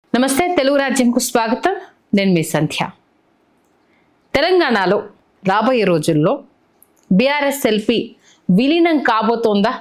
నమస్తే తెలుగు రాజ్యంకు స్వాగతం నేను మీ సంధ్య తెలంగాణలో రాబోయే రోజుల్లో బీఆర్ఎస్ ఎల్పి విలీనం కాబోతోందా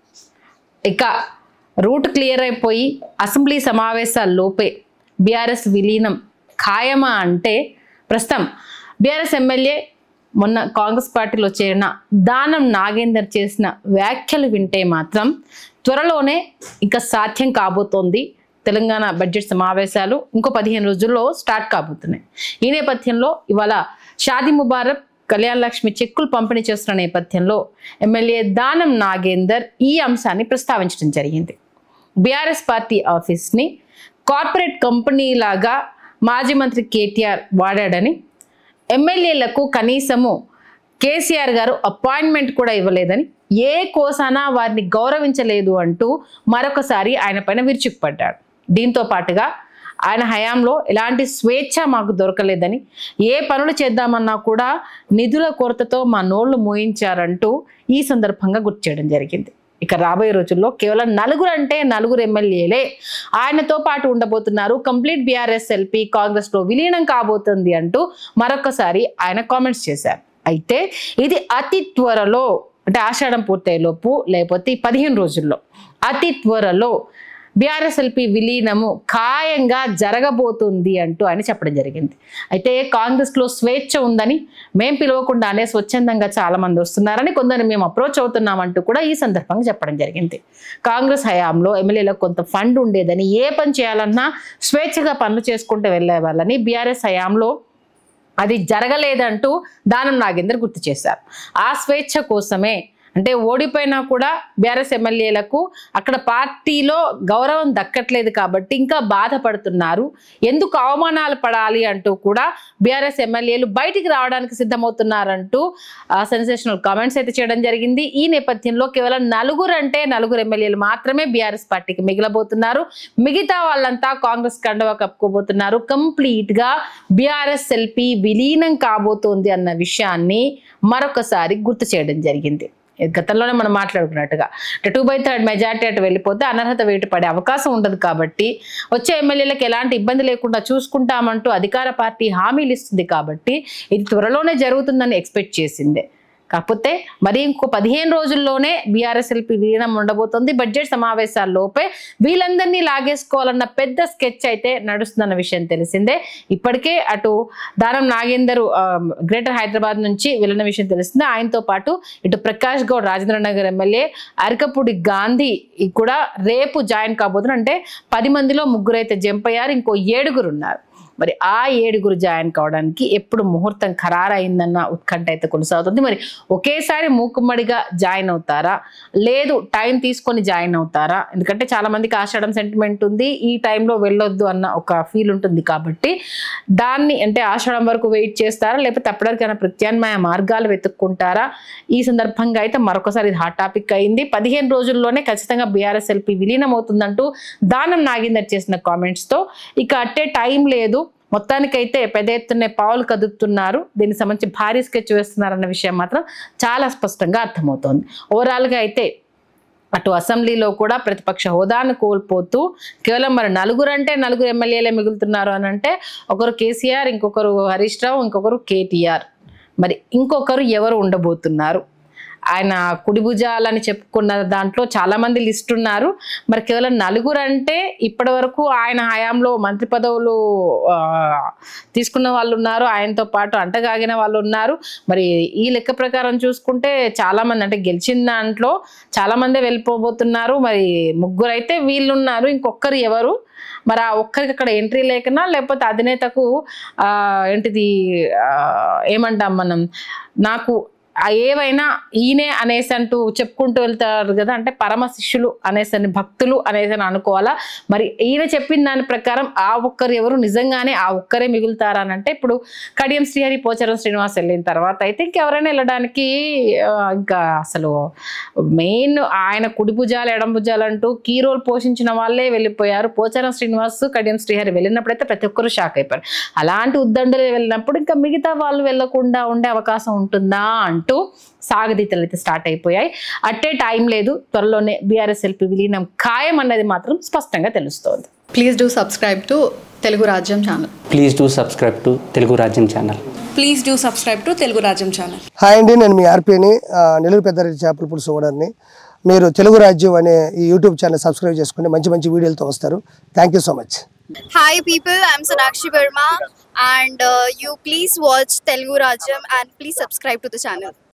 ఇక రూట్ క్లియర్ అయిపోయి అసెంబ్లీ సమావేశాల లోపే బీఆర్ఎస్ విలీనం ఖాయమా అంటే ప్రస్తుతం బీఆర్ఎస్ ఎమ్మెల్యే మొన్న కాంగ్రెస్ పార్టీలో చేరిన దానం నాగేందర్ చేసిన వ్యాఖ్యలు వింటే మాత్రం త్వరలోనే ఇక సాధ్యం కాబోతోంది తెలంగాణ బడ్జెట్ సమావేశాలు ఇంకో పదిహేను రోజుల్లో స్టార్ట్ కాబోతున్నాయి ఈ నేపథ్యంలో ఇవాళ షాది ముబారక్ కళ్యాణ లక్ష్మి చెక్కులు పంపిణీ చేస్తున్న నేపథ్యంలో ఎమ్మెల్యే దానం నాగేందర్ ఈ అంశాన్ని ప్రస్తావించడం జరిగింది బీఆర్ఎస్ పార్టీ ఆఫీస్ని కార్పొరేట్ కంపెనీ లాగా మాజీ మంత్రి కేటీఆర్ వాడాడని ఎమ్మెల్యేలకు కనీసము కేసీఆర్ గారు అపాయింట్మెంట్ కూడా ఇవ్వలేదని ఏ కోసానా వారిని గౌరవించలేదు అంటూ మరొకసారి ఆయన పైన విరుచుకుపడ్డాడు దీంతో పాటుగా ఆయన హయాంలో ఎలాంటి స్వేచ్ఛ మాకు దొరకలేదని ఏ పనులు చేద్దామన్నా కూడా నిధుల కొరతతో మా నోళ్లు మోయించారంటూ ఈ సందర్భంగా గుర్తు చేయడం జరిగింది ఇక రాబోయే రోజుల్లో కేవలం నలుగురు అంటే నలుగురు ఎమ్మెల్యేలే ఆయనతో పాటు ఉండబోతున్నారు కంప్లీట్ బీఆర్ఎస్ ఎల్పీ కాంగ్రెస్ లో విలీనం కాబోతుంది అంటూ మరొకసారి ఆయన కామెంట్స్ చేశారు అయితే ఇది అతి త్వరలో అంటే ఆషాఢం పూర్తయ్యే లోపు లేకపోతే ఈ పదిహేను రోజుల్లో అతి త్వరలో బీఆర్ఎస్ఎల్పి విలీనము ఖాయంగా జరగబోతుంది అంటూ ఆయన చెప్పడం జరిగింది అయితే కాంగ్రెస్లో స్వేచ్ఛ ఉందని మేం పిలవకుండానే స్వచ్ఛందంగా చాలా మంది వస్తున్నారని కొందరు మేము అప్రోచ్ అవుతున్నామంటూ కూడా ఈ సందర్భంగా చెప్పడం జరిగింది కాంగ్రెస్ హయాంలో ఎమ్మెల్యేలకు కొంత ఫండ్ ఉండేదని ఏ పని చేయాలన్నా స్వేచ్ఛగా పనులు చేసుకుంటూ వెళ్ళే వాళ్ళని బీఆర్ఎస్ హయాంలో అది జరగలేదంటూ దానం నాగేందర్ గుర్తు చేశారు ఆ స్వేచ్ఛ కోసమే అంటే ఓడిపోయినా కూడా బీఆర్ఎస్ ఎమ్మెల్యేలకు అక్కడ పార్టీలో గౌరవం దక్కట్లేదు కాబట్టి ఇంకా బాధపడుతున్నారు ఎందుకు అవమానాలు పడాలి అంటూ కూడా బీఆర్ఎస్ ఎమ్మెల్యేలు బయటికి రావడానికి సిద్ధమవుతున్నారంటూ సెన్సేషనల్ కామెంట్స్ అయితే చేయడం జరిగింది ఈ నేపథ్యంలో కేవలం నలుగురు అంటే నలుగురు ఎమ్మెల్యేలు మాత్రమే బీఆర్ఎస్ పార్టీకి మిగిలబోతున్నారు మిగతా వాళ్ళంతా కాంగ్రెస్ కండవ కప్పుకోబోతున్నారు కంప్లీట్ గా బీఆర్ఎస్ ఎల్పీ విలీనం కాబోతోంది అన్న విషయాన్ని మరొకసారి గుర్తు చేయడం జరిగింది గతంలోనే మనం మాట్లాడుకున్నట్టుగా టూ బై థర్డ్ మెజార్టీ అటు వెళ్ళిపోతే అనర్హత వేటు పడే అవకాశం ఉండదు కాబట్టి వచ్చే ఎమ్మెల్యేలకు ఎలాంటి ఇబ్బంది లేకుండా చూసుకుంటామంటూ అధికార పార్టీ హామీలు ఇస్తుంది కాబట్టి ఇది త్వరలోనే జరుగుతుందని ఎక్స్పెక్ట్ చేసిందే కాకపోతే మరి ఇంకో పదిహేను రోజుల్లోనే బీఆర్ఎస్ఎల్పి విలీనం ఉండబోతుంది బడ్జెట్ సమావేశాల లోపే వీళ్ళందరినీ లాగేసుకోవాలన్న పెద్ద స్కెచ్ అయితే నడుస్తుందన్న విషయం తెలిసిందే ఇప్పటికే అటు దానం నాగేందర్ ఆ, గ్రేటర్ హైదరాబాద్ నుంచి వెళ్ళిన విషయం తెలిసిందే ఆయనతో పాటు ఇటు ప్రకాష్ గౌడ్ రాజేంద్ర నగర్ ఎమ్మెల్యే అరకపూడి గాంధీ కూడా రేపు జాయిన్ కాబోతున్నారు అంటే పది మందిలో ముగ్గురు అయితే జంప్ అయ్యారు ఇంకో ఏడుగురు ఉన్నారు మరి ఆ ఏడుగురు జాయిన్ కావడానికి ఎప్పుడు ముహూర్తం ఖరారైందన్న ఉత్కంఠ అయితే కొనసాగుతుంది మరి ఒకేసారి మూకుమ్మడిగా జాయిన్ అవుతారా లేదు టైం తీసుకొని జాయిన్ అవుతారా ఎందుకంటే చాలా మందికి ఆషాఢం సెంటిమెంట్ ఉంది ఈ టైంలో వెళ్ళొద్దు అన్న ఒక ఫీల్ ఉంటుంది కాబట్టి దాన్ని అంటే ఆషాఢం వరకు వెయిట్ చేస్తారా లేకపోతే అప్పటికైనా ప్రత్యామ్నాయ మార్గాలు వెతుక్కుంటారా ఈ సందర్భంగా అయితే మరొకసారి ఇది హాట్ టాపిక్ అయింది పదిహేను రోజుల్లోనే ఖచ్చితంగా బీఆర్ఎస్ ఎల్పీ విలీనం అవుతుందంటూ దానం నాగేందర్ చేసిన కామెంట్స్తో ఇక అట్టే టైం లేదు మొత్తానికైతే పెద్ద ఎత్తున పావులు కదుపుతున్నారు దీనికి సంబంధించి భారీ స్కెచ్ వేస్తున్నారన్న విషయం మాత్రం చాలా స్పష్టంగా అర్థమవుతోంది ఓవరాల్గా అయితే అటు అసెంబ్లీలో కూడా ప్రతిపక్ష హోదాను కోల్పోతూ కేవలం మరి నలుగురు అంటే నలుగురు ఎమ్మెల్యేలే మిగులుతున్నారు అని అంటే ఒకరు కేసీఆర్ ఇంకొకరు హరీష్ రావు ఇంకొకరు కేటీఆర్ మరి ఇంకొకరు ఎవరు ఉండబోతున్నారు ఆయన కుడి భుజాలని చెప్పుకున్న దాంట్లో చాలా మంది లిస్ట్ ఉన్నారు మరి కేవలం నలుగురు అంటే ఇప్పటి వరకు ఆయన హయాంలో మంత్రి పదవులు ఆ, తీసుకున్న వాళ్ళు ఉన్నారు ఆయనతో పాటు అంటగాగిన వాళ్ళు ఉన్నారు మరి ఈ లెక్క ప్రకారం చూసుకుంటే చాలా మంది అంటే గెలిచిన దాంట్లో చాలా మందే వెళ్ళిపోబోతున్నారు మరి ముగ్గురు అయితే వీళ్ళు ఉన్నారు ఇంకొకరు ఎవరు మరి ఆ ఒక్కరికి అక్కడ ఎంట్రీ లేకనా లేకపోతే అధినేతకు ఆ, ఏంటిది ఆ, ఏమంటాం మనం నాకు ఆ ఏవైనా ఈయనే అనేసి అంటూ చెప్పుకుంటూ వెళ్తారు కదా అంటే పరమ శిష్యులు అనేసి అని భక్తులు అనేసి అని అనుకోవాలా మరి ఈయన చెప్పిన దాని ప్రకారం ఆ ఒక్కరు ఎవరు నిజంగానే ఆ ఒక్కరే మిగులుతారా అని అంటే ఇప్పుడు కడియం శ్రీహరి పోచారం శ్రీనివాస్ వెళ్ళిన తర్వాత అయితే ఇంకెవరైనా వెళ్ళడానికి ఆ, ఇంకా అసలు మెయిన్ ఆయన కుడి భుజాలు ఎడం భుజాలు అంటూ కీ రోల్ పోషించిన వాళ్ళే వెళ్ళిపోయారు పోచారం శ్రీనివాస్ కడియం శ్రీహరి వెళ్ళినప్పుడైతే ప్రతి ఒక్కరు షాక్ అయిపోయారు అలాంటి ఉద్దండలు వెళ్ళినప్పుడు ఇంకా మిగతా వాళ్ళు వెళ్ళకుండా ఉండే అవకాశం ఉంటుందా అంటూ సాగదీతలు అయితే స్టార్ట్ అయిపోయాయి అట్టే టైం లేదు త్వరలోనే బీఆర్ఎస్ ఎల్పీ విలీనం ఖాయం అన్నది మాత్రం స్పష్టంగా తెలుస్తోంది please do subscribe to Telugu Rajyam channel please do subscribe to Telugu Rajyam channel please do subscribe to Telugu Rajyam channel hi అండి నేను మీ ఆర్పీని ఆ, నెల్లూరు పెద్దారెడ్డి చేపల పులుసు ఓనర్ని మీరు తెలుగు రాజ్యం అనే ఈ యూట్యూబ్ ఛానల్ సబ్స్క్రైబ్ చేసుకుని మంచి మంచి వీడియోలతో వస్తారు thank you so much Hi people, I'm Sonakshi Verma and uh, you please watch Telugu Rajam and please subscribe to the channel.